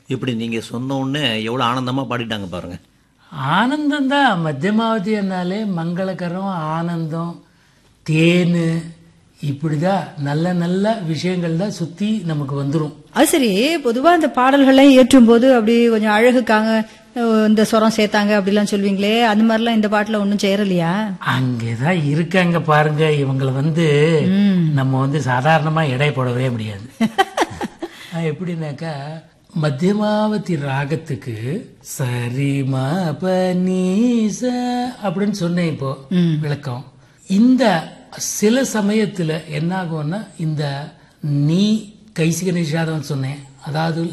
இப்படி நீங்கள் சொன்ன உடனே எவ்வளோ ஆனந்தமாக பாடிட்டாங்க பாருங்க ஆனந்தம் தான் மத்தியமாவதினாலே மங்களகரம் ஆனந்தம் தேனு இப்படிதான் நல்ல நல்ல விஷயங்கள் தான் சுத்தி நமக்கு வந்துரும் அது சரி பொதுவா இந்த பாடல்கள்லாம் ஏற்றும் போது அப்படி கொஞ்சம் அழகுக்காக அஹ், இந்த சொரம் சேர்த்தாங்க அப்படிலாம் சொல்வீங்களே அந்த மாதிரிலாம் இந்த பாட்டுல ஒன்றும் சேரலையா அங்கேதான் இருக்காங்க பாருங்க இவங்கள வந்து நம்ம வந்து சாதாரணமா எடை போடவே முடியாது அஹ் எப்படின்னாக்கா மத்தியமாவதி ராகத்துக்கு சரிமா பனீச அப்படின்னு சொன்னேன் இப்போ விளக்கம் இந்த சில சமயத்துல என்ன ஆகும்னா இந்த நீ கைசிக நிஷாதம் சொன்னேன் அதாவது